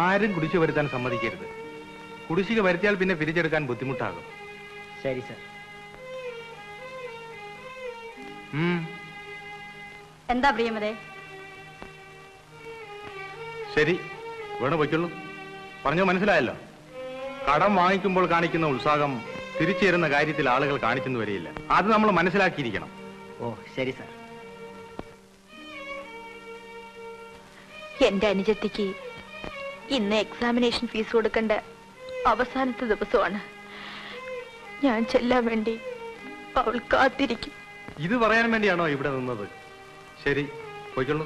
ആരും കുടിശ്ശിക വരുത്താൻ സമ്മതിക്കരുത് കുടിശ്ശിക വരുത്തിയാൽ പിന്നെ പിരിച്ചെടുക്കാൻ ബുദ്ധിമുട്ടാകും ശരി സർ ഉം, എന്താ പ്രിയമതേ ശരി വേണു പൊയ്ക്കുള്ളൂ പറഞ്ഞു മനസ്സിലായല്ലോ കടം വാങ്ങിക്കുമ്പോൾ കാണിക്കുന്ന ഉത്സാഹം തിരിച്ചു തരുന്ന കാര്യത്തിൽ ആളുകൾ കാണിച്ചെന്ന് വരികയില്ല അത് നമ്മൾ മനസ്സിലാക്കിയിരിക്കണം ഓ ശരി സർ എന്റെ അനുജത്തിക്ക് ഇന്ന് എക്സാമിനേഷൻ ഫീസ് കൊടുക്കേണ്ട അവസാനത്തെ ദിവസമാണ് ഞാൻ ചെല്ലാൻ വേണ്ടി അവൾ കാത്തിരിക്കും ഇത് പറയാൻ വേണ്ടിയാണോ ഇവിടെ നിന്നത് ശരി പോയിക്കൊള്ളൂ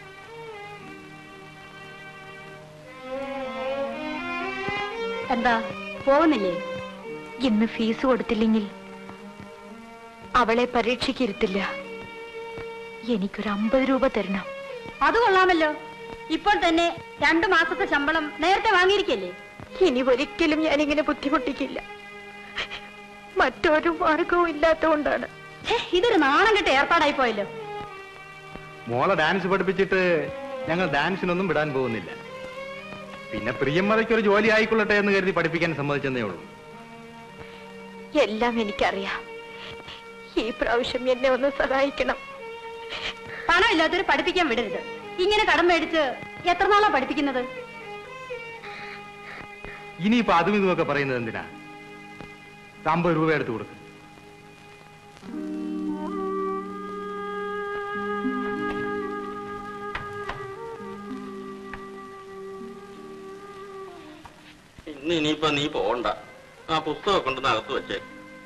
എന്താ പോകുന്നില്ലേ ഇന്ന് ഫീസ് കൊടുത്തില്ലെങ്കിൽ അവളെ പരീക്ഷയ്ക്ക് ഇരുത്തില്ല എനിക്കൊരു അമ്പത് രൂപ തരണം അത് കൊള്ളാമല്ലോ ഇപ്പോൾ തന്നെ രണ്ടു മാസത്തെ ശമ്പളം നേരത്തെ വാങ്ങിയിരിക്കല്ലേ ഇനി ഒരിക്കലും ഞാനിങ്ങനെ ബുദ്ധിമുട്ടിക്കില്ല മറ്റൊരു മാർഗവും ഇല്ലാത്തതുകൊണ്ടാണ് ഛേ, ഇതൊരു നാണം കെട്ട ഏർപ്പാടായി പോയല്ലോ മോളെ ഡാൻസ് പഠിപ്പിച്ചിട്ട് ഞങ്ങൾ ഡാൻസിനൊന്നും വിടാൻ പോകുന്നില്ല പിന്നെ പ്രിയമ്മതയ്ക്ക് ഒരു ജോലി ആയിക്കൊള്ളട്ടെ എന്ന് കരുതി പഠിപ്പിക്കാൻ സമ്മതിച്ചെന്നേ ഉള്ളൂ എല്ലാം എനിക്കറിയാം ഈ പ്രാവശ്യം എന്നെ ഒന്ന് സഹായിക്കണം പണം ഇല്ലാത്തൊരു പഠിപ്പിക്കാൻ വിടരുത് ഇങ്ങനെ കടം മേടിച്ച് എത്ര നാളാ പഠിപ്പിക്കുന്നത് ഇനിയിപ്പോ അതും ഇതുമൊക്കെ പറയുന്നത് എന്തിനാ ഇത് അമ്പത് രൂപ എടുത്തു കൊടുക്കും ഇന്ന് ഇനിയിപ്പോ നീ പോകണ്ട ആ പുസ്തകം കൊണ്ടുവന്ന് അകത്ത് വെച്ചേ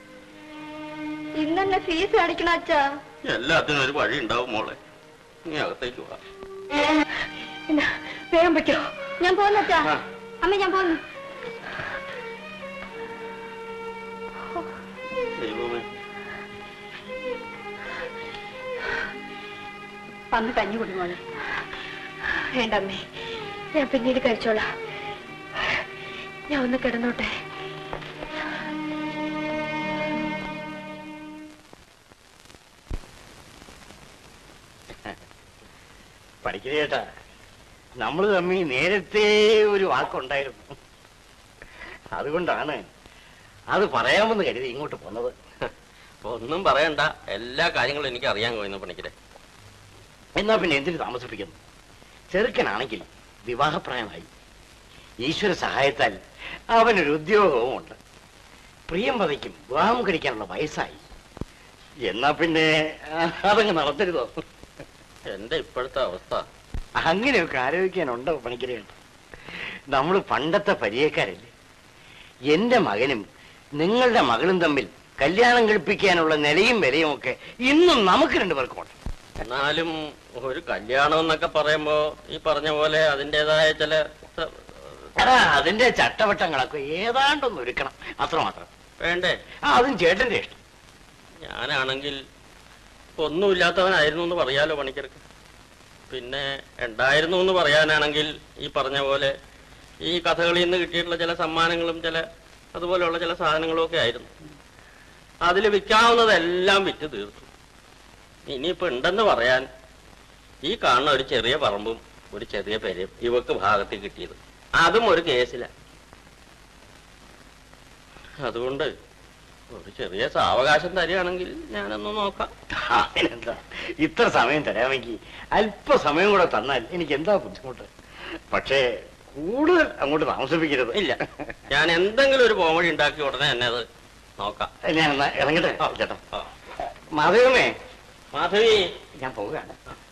ഇന്നെ ഫീസ് അടിക്കണം അച്ഛാ എല്ലാത്തിനും ഒരു വഴി ഉണ്ടാവും മോളെ നീ അകത്തേക്ക് വാ വേഗം പറ്റോ ഞാൻ പോകുന്നു അച്ഛാ ആ. അമ്മ ഞാൻ പോകുന്നു ദൈവമേ വന്ന് കഞ്ഞി കുടിമോളെ വേണ്ടമ്മേ ഞാൻ പിന്നീട് കഴിച്ചോളാം ഞാൻ ഒന്ന് കിടന്നോട്ടെ പഠിക്കുന്നേട്ടാ നമ്മൾ തമ്മിൽ നേരത്തെ ഒരു വാക്കുണ്ടായിരുന്നു അതുകൊണ്ടാണ് അത് പറയാമെന്ന് കരുതി ഇങ്ങോട്ട് പോന്നത് ഒന്നും പറയണ്ട എല്ലാ കാര്യങ്ങളും എനിക്ക് അറിയാൻ കഴിയുന്ന പണിക്കരെ എന്നാ പിന്നെ എന്തിനു താമസിപ്പിക്കുന്നു ചെറുക്കനാണെങ്കിൽ വിവാഹപ്രായമായി ഈശ്വര സഹായത്താൽ അവനൊരു ഉദ്യോഗവും ഉണ്ട് പ്രിയംവതയ്ക്കും വിവാഹം കഴിക്കാനുള്ള വയസ്സായി എന്നാ പിന്നെ ആ, അതങ്ങ് നടത്തരുതോ എന്റെ ഇപ്പോഴത്തെ അവസ്ഥ അങ്ങനെയൊക്കെ ആലോചിക്കാനുണ്ടോ പണിക്കരയുണ്ട് നമ്മൾ പണ്ടത്തെ പരിചയക്കാരല്ലേ എന്റെ മകനും നിങ്ങളുടെ മകളും തമ്മിൽ കല്യാണം കഴിപ്പിക്കാനുള്ള നിലയും വിലയും ഒക്കെ ഇന്നും നമുക്ക് രണ്ടുപേർക്കും ഉണ്ട് എന്നാലും ഒരു കല്യാണം എന്നൊക്കെ പറയുമ്പോ ഈ പറഞ്ഞ പോലെ അതിൻ്റെതായ ചില സ- എടാ അതിന്റെ ചട്ടവട്ടങ്ങളൊക്കെ ഏതാണ്ടൊന്ന് ഒരുക്കണം അത്രമാത്രം വേണ്ടേ ആ അതും ചേട്ടന്റെ ഇഷ്ടം ഞാനാണെങ്കിൽ ഒന്നുമില്ലാത്തവനായിരുന്നു എന്ന് പറയാലോ പണിക്കർക്ക് പിന്നെ ഉണ്ടായിരുന്നു എന്ന് പറയാനാണെങ്കിൽ ഈ പറഞ്ഞ പോലെ ഈ കഥകളിൽ നിന്ന് കിട്ടിയിട്ടുള്ള ചില സമ്മാനങ്ങളും ചില അതുപോലെയുള്ള ചില സാധനങ്ങളും ഒക്കെ ആയിരുന്നു അതിൽ വിൽക്കാവുന്നതെല്ലാം വിറ്റ് തീർത്തു ഇനിയിപ്പോ ഉണ്ടെന്ന് പറയാൻ ഈ കാണുന്ന ഒരു ചെറിയ പറമ്പും ഒരു ചെറിയ പെരയും ഇവക്ക് ഭാഗത്ത് കിട്ടിയത് അതും ഒരു കേസില അതുകൊണ്ട് ഒരു ചെറിയ സാവകാശം തരികയാണെങ്കിൽ ഞാനൊന്ന് നോക്കാം അതിനെന്താ ഇത്ര സമയം തരാമെങ്കിൽ അല്പസമയം കൂടെ തന്നാൽ എനിക്ക് എന്താ ബുദ്ധിമുട്ട് പക്ഷേ കൂടുതൽ അങ്ങോട്ട് താമസിപ്പിക്കരുത് ഇല്ല ഞാൻ എന്തെങ്കിലും ഒരു പോംവഴി ഉണ്ടാക്കി ഉടനെ തന്നെ അത് നോക്കാം ഞാൻ എന്നാ ഇറങ്ങട്ടെ ആ, ചേട്ടാ ആ. മാധവമേ മാധവി ഞാൻ പോവുകയാണ്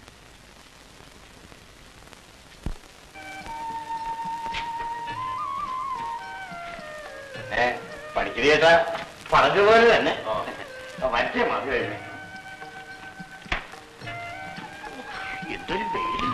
ഏ പഠിക്കുന്ന ചേട്ടാ പറഞ്ഞതുപോലെ തന്നെ മറ്റേ മാധവമേ എന്തൊരു വെയിൽ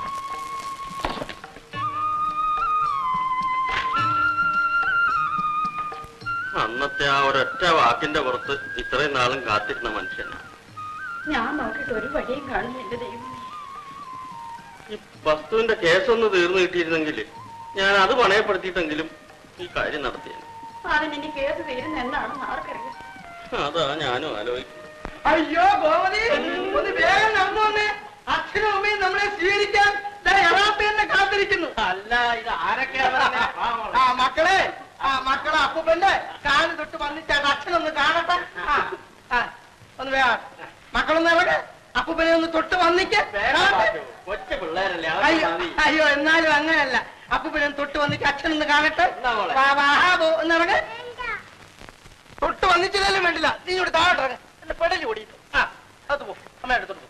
അന്നത്തെ ആ ഒരൊറ്റ വാക്കിന്റെ പുറത്ത് ഇത്രയും നാളും കാത്തിരുന്ന മനുഷ്യനാണ് ഞാൻ നോക്കിയിട്ട് ഒരു വഴിയും കാണുന്നില്ല ദൈവം ഈ വസ്തുവിന്റെ കേസൊന്ന് തീർന്നു കിട്ടിയിരുന്നെങ്കിൽ ഞാൻ അത് പണയപ്പെടുത്തിയിട്ടെങ്കിലും ഈ കാര്യം നടത്തിയാണ് അതിന് ഇനി കേസ് തീരുന്ന എന്നാണെന്ന് ആർക്കറിയാം അതാ ഞാനും ആലോചിക്കും അയ്യോ ഗോമതി ഒന്ന് വേഗം നടന്നു വന്നേ അച്ഛനും അമ്മയും നമ്മളെ സ്വീകരിക്കാൻ ദാ എറാപ്പ എന്നെ കാത്തിരിക്കുന്നു അല്ല ഇത് ആരെ ആ മക്കളെ ആ മക്കളെ അപ്പൂപ്പന്റെ കാല് തൊട്ട് വന്നിട്ട് അത് അച്ഛനൊന്ന് കാണട്ടെ ആ, ആ, ഒന്ന് വേഗം മക്കളൊന്ന് ഇറങ്ങ് അപ്പൂപ്പനെ ഒന്ന് തൊട്ട് വന്നിക്ക് കാണട്ടെ. കൊച്ച പിള്ളേരല്ലേ അയ്യോ അയ്യോ എന്നാലും അങ്ങനെയല്ല അപ്പൂപ്പനെ ഒന്ന് തൊട്ട് വന്നിട്ട് അച്ഛനൊന്ന് കാണട്ടെ എന്നാ മോളെ? വാ, വാ, ആ, പോ, ഒന്ന് ഇറങ്ങ് തൊട്ട് വന്നിട്ടില്ലാലും വേണ്ടില്ല നീ ഇവിടെ താഴോട്ട് ഇറങ്ങ് എന്റെ പെടലി ഓടിയിട്ടു ആ അത് പോ അമ്മ എടുത്തോട്ട് പോ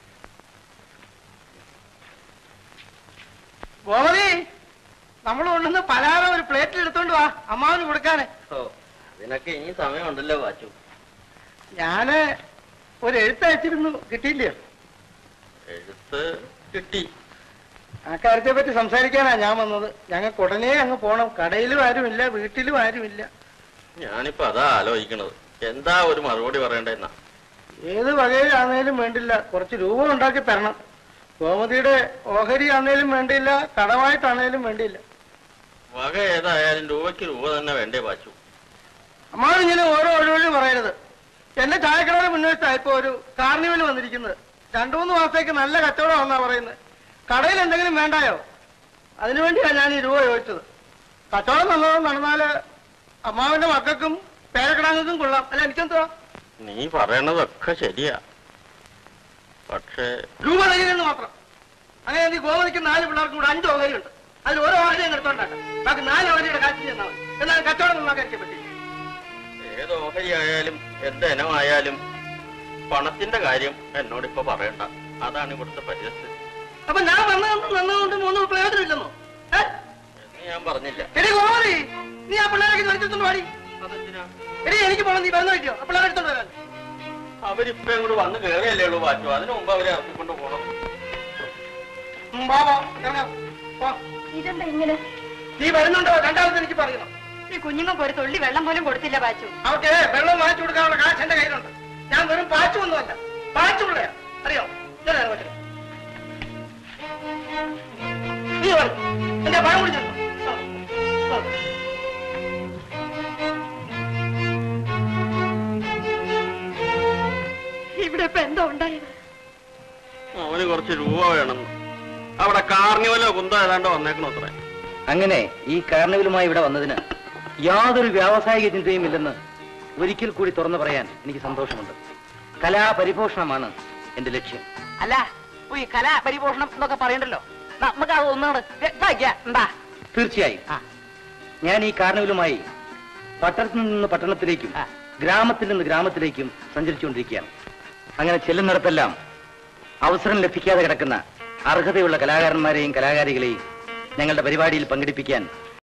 ഗോമതി നമ്മൾ കൊണ്ടുവന്ന് പലഹാരം ഒരു പ്ലേറ്റിൽ എടുത്തോണ്ട് വാ അമ്മാവന് കൊടുക്കാന് ഓ അതിനൊക്കെ ഇനി സമയമുണ്ടല്ലോ വാച്ചു ഞാന് ഒരു എഴുത്തയച്ചിരുന്നു കിട്ടിയില്ലയോ എഴുത്ത് കിട്ടി ആ കാര്യത്തെ പറ്റി സംസാരിക്കാനാ ഞാൻ വന്നത് ഞങ്ങൾക്ക് ഉടനെ അങ്ങ് പോണം കടയിലും ആരുമില്ല വീട്ടിലും ആരുമില്ല ഞാനിപ്പോ അതാ ആലോചിക്കണത് എന്താ ഒരു മറുപടി പറയണ്ടെന്നാ ഏത് വകയിലാണേലും വേണ്ടില്ല കുറച്ച് രൂപ ഉണ്ടാക്കി തരണം ഗോമതിയുടെ ഓഹരി ആണേലും വേണ്ടിയില്ല കടമായിട്ടാണേലും വേണ്ടിയില്ല വക ഏതായാലും രൂപയ്ക്ക് രൂപ തന്നെ വേണ്ടേ വാച്ചു അമ്മാവൻ ഇങ്ങനെ ഓരോ ഒഴിവഴി പറയരുത് എന്റെ ചായക്കടയുടെ മുന്നേറ്റാ ഇപ്പൊ ഒരു കാർണിവൽ വന്നിരിക്കുന്നത് രണ്ടു മൂന്ന് മാസത്തേക്ക് നല്ല കച്ചവടമാണെന്നാ പറയുന്നത് കടയിൽ എന്തെങ്കിലും വേണ്ടായോ അതിനുവേണ്ടിയാ ഞാൻ ഈ രൂപ ചോദിച്ചത് കച്ചവടം നല്ലോണം നടന്നാല് അമ്മാവന്റെ മക്കൾക്കും പേരക്കിടാങ്ങൾക്കും കൊള്ളാം അല്ല എനിക്കെന്തുവാ നീ പറയണതൊക്കെ ശരിയാ പക്ഷേ രൂപ തരികയെന്ന് മാത്രം അങ്ങനെ നീ ഗോവതിക്ക് നാല് പിള്ളേർക്കും കൂടെ അഞ്ച് ഓഹരിയുണ്ട് അതിൽ ഓരോ ഓഹരി അങ്ങ് എടുത്തോണ്ടാക്കാം ബാക്കി നാല് ഓഹരിയുടെ കാശ് ചെന്നാൽ മതി എന്നാൽ കച്ചവടം നന്നാക്കാൻ പറ്റില്ല ഏത് ഓഹരി ആയാലും എന്ത് ഇനമായാലും പണത്തിന്റെ കാര്യം എന്നോടിപ്പോ പറയണ്ട അതാണ് ഇവിടുത്തെ പരിസ്ഥിതി അപ്പൊ ഞാൻ വന്നതുകൊണ്ട് നന്നതുകൊണ്ട് മൂന്ന് പ്രയോജനമില്ലെന്നോ ഏ എന്ന് ഞാൻ പറഞ്ഞില്ല എടി ഗോമതി നീ ആ പിള്ളേരൊക്കെ വലിച്ചെടുത്തോണ്ട് പാടി അതെന്തിനാ എടി എനിക്ക് പോകണം നീ വരുന്ന പറ്റിയോ ആ പിള്ളേരെ എടുത്തോണ്ട് വരാൻ അവരിപ്പോ ഇങ്ങോട്ട് വന്ന് കയറിയല്ലേ ഉള്ളൂ വാച്ചു അതിനു മുമ്പ് അവരെ ഇറക്കിക്കൊണ്ട് പോകണം ഉം, വാ, വാ, ഇറങ്ങാം. വാ. ഇതെന്താ ഇങ്ങനെ നീ വരുന്നുണ്ടോ രണ്ടാമത് എനിക്ക് പറയണം ഈ കുഞ്ഞുങ്ങൾക്ക് ഒരു തുള്ളി വെള്ളം പോലും കൊടുത്തില്ല പാച്ചു അവർക്ക് വെള്ളം വാങ്ങിച്ചു കൊടുക്കാനുള്ള കാശ് എന്റെ കയ്യിലുണ്ട് ഞാൻ വെറും പാച്ചു ഒന്നുമല്ല പാച്ചുള്ളയാ അറിയോ ഞാൻ ഇറങ്ങി വെച്ചോ. നീ വരൂ. എന്റെ പഴം കുടിച്ചോ ഇവിടെ ഇപ്പൊ എന്താ ഉണ്ടായത് അവന് കുറച്ച് രൂപ വേണമെന്ന് അവിടെ കാർണിവലോ കുന്തോ ഏതാണ്ടോ വന്നേക്കണോ അത്രേ അങ്ങനെ ഈ കാരണവിലുമായി ഇവിടെ വന്നതിന് യാതൊരു വ്യാവസായിക ചിന്തയും ഇല്ലെന്ന് ഒരിക്കൽ കൂടി തുറന്നു പറയാൻ എനിക്ക് സന്തോഷമുണ്ട് കലാപരിപോഷണമാണ് എന്റെ ലക്ഷ്യം അല്ല ഈ കലാ പരിപോഷണം എന്നൊക്കെ പറയണ്ടല്ലോ നമുക്ക് അത് ഒന്നാണ് വ്യക്തമാക്കിയ എന്താ തീർച്ചയായും ഞാൻ ഈ കാരണവിലുമായി പട്ടണത്തിൽ നിന്ന് പട്ടണത്തിലേക്കും ഗ്രാമത്തിൽ നിന്ന് ഗ്രാമത്തിലേക്കും സഞ്ചരിച്ചുകൊണ്ടിരിക്കുകയാണ് അങ്ങനെ ചെല്ലുന്നിടത്തെല്ലാം അവസരം ലഭിക്കാതെ കിടക്കുന്ന അർഹതയുള്ള കലാകാരന്മാരെയും കലാകാരികളെയും ഞങ്ങളുടെ പരിപാടിയിൽ പങ്കെടുപ്പിക്കാൻ